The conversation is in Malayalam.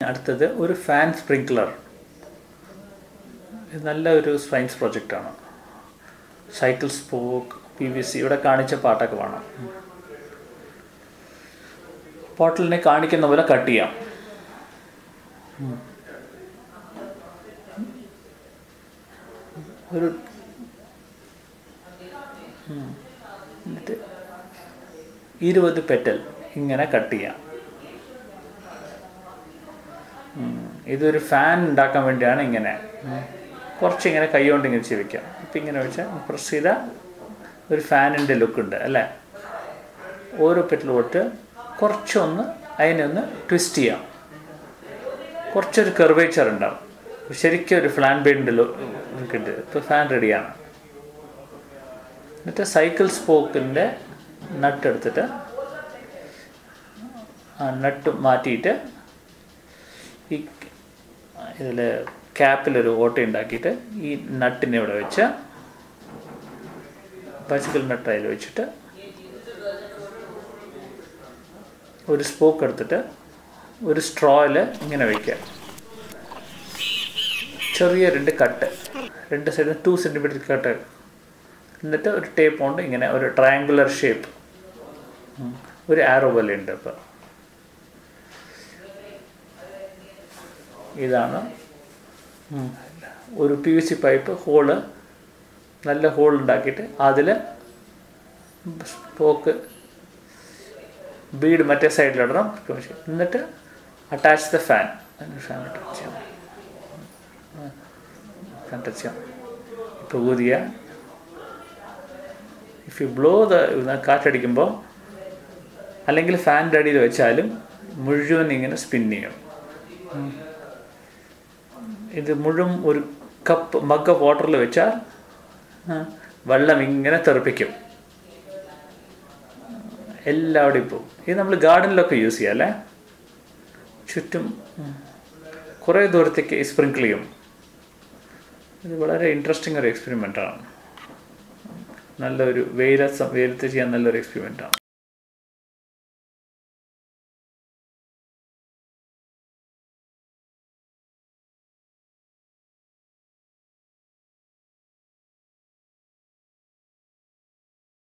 അടുത്തത് ഒരു ഫാൻ സ്പ്രിങ്ക്ലർ ഇത് നല്ല ഒരു സയൻസ് പ്രോജക്റ്റാണ് cycle spoke P V C ഇവിടെ കാണിച്ച പാട്ടൊക്കെ വേണം ബോട്ടിലിനെ കാണിക്കുന്ന പോലെ കട്ട് ചെയ്യാം ഉം. ഒരു ഉം. എന്നിട്ട് ഇരുപത് പെറ്റൽ ഇങ്ങനെ കട്ട് ചെയ്യാം ഉം. ഇതൊരു ഫാൻ ഉണ്ടാക്കാൻ വേണ്ടിയാണ് ഇങ്ങനെ ഉം. കുറച്ച് ഇങ്ങനെ കൈ കൊണ്ട് ഇങ്ങനെ ചെവിക്കാം ഇപ്പം ഇങ്ങനെ വെച്ചാൽ പ്രസ് ചെയ്താൽ ഒരു ഫാനിൻ്റെ ലുക്ക് ഉണ്ട് അല്ലേ ഓരോ പെറ്റൽ തൊട്ട് കുറച്ചൊന്ന് അതിനൊന്ന് ട്വിസ്റ്റ് ചെയ്യാം കുറച്ചൊരു കെർവേച്ചർ ഉണ്ടാവും ശരിക്കും ഒരു ഫ്ലാൻ ബെയിൻ്റെ ലുക്ക് ഉണ്ട് ഇപ്പോൾ ഫാൻ റെഡിയാണ് എന്നിട്ട് സൈക്കിൾ സ്പോക്കിൻ്റെ നട്ട് എടുത്തിട്ട് ആ നട്ട് മാറ്റിയിട്ട് ഈ ഇതിൽ ക്യാപ്പിലൊരു ഓട്ട ഉണ്ടാക്കിയിട്ട് ഈ നട്ടിനെ ഇവിടെ വെച്ച് ബൈസിക്കിൾ നട്ട് അതിൽ വെച്ചിട്ട് ഒരു സ്പോക്ക് എടുത്തിട്ട് ഒരു സ്ട്രോയിൽ ഇങ്ങനെ വയ്ക്കുക ചെറിയ രണ്ട് കട്ട് രണ്ട് സൈഡിൽ ടു സെൻറ്റിമീറ്റർ കട്ട് എന്നിട്ട് ഒരു ടേപ്പ് കൊണ്ട് ഇങ്ങനെ ഒരു ട്രയാങ്കുലർ ഷേപ്പ് ഒരു ആരോ പോലെ ഉണ്ട് ഇപ്പോൾ ഇതാണ് ഉം. ഒരു P V C pipe hole നല്ല ഹോൾ ഉണ്ടാക്കിയിട്ട് അതിൽ സ്പോക്ക് ബീഡ് മറ്റേ സൈഡിലിടണം എന്നിട്ട് attach the fan fan touch ചെയ്യാം ഫാൻ ടച്ച് ചെയ്യാം ഇപ്പോൾ ഊതിയ ഇഫ് യു ബ്ലോ ദ കാറ്റടിക്കുമ്പോൾ അല്ലെങ്കിൽ ഫാനിൻ്റെ അടിയിൽ വെച്ചാലും മുഴുവൻ ഇങ്ങനെ സ്പിൻ ചെയ്യും ഉം. ഇത് മുഴുവൻ ഒരു കപ്പ് മഗ് വാട്ടറിൽ വെച്ചാൽ ആ, വെള്ളം ഇങ്ങനെ തെറിപ്പിക്കും എല്ലാവിടെയും പോകും ഇത് നമ്മൾ ഗാർഡനിലൊക്കെ യൂസ് ചെയ്യാം അല്ലേ ചുറ്റും ഉം, കുറേ ദൂരത്തേക്ക് സ്പ്രിങ്കിൾ ചെയ്യും ഇത് വളരെ ഇൻട്രസ്റ്റിംഗ് ഒരു എക്സ്പെരിമെൻ്റാണ് നല്ലൊരു വെയിലത്ത് വെയിലത്ത് ചെയ്യാൻ നല്ലൊരു എക്സ്പെരിമെൻ്റാണ്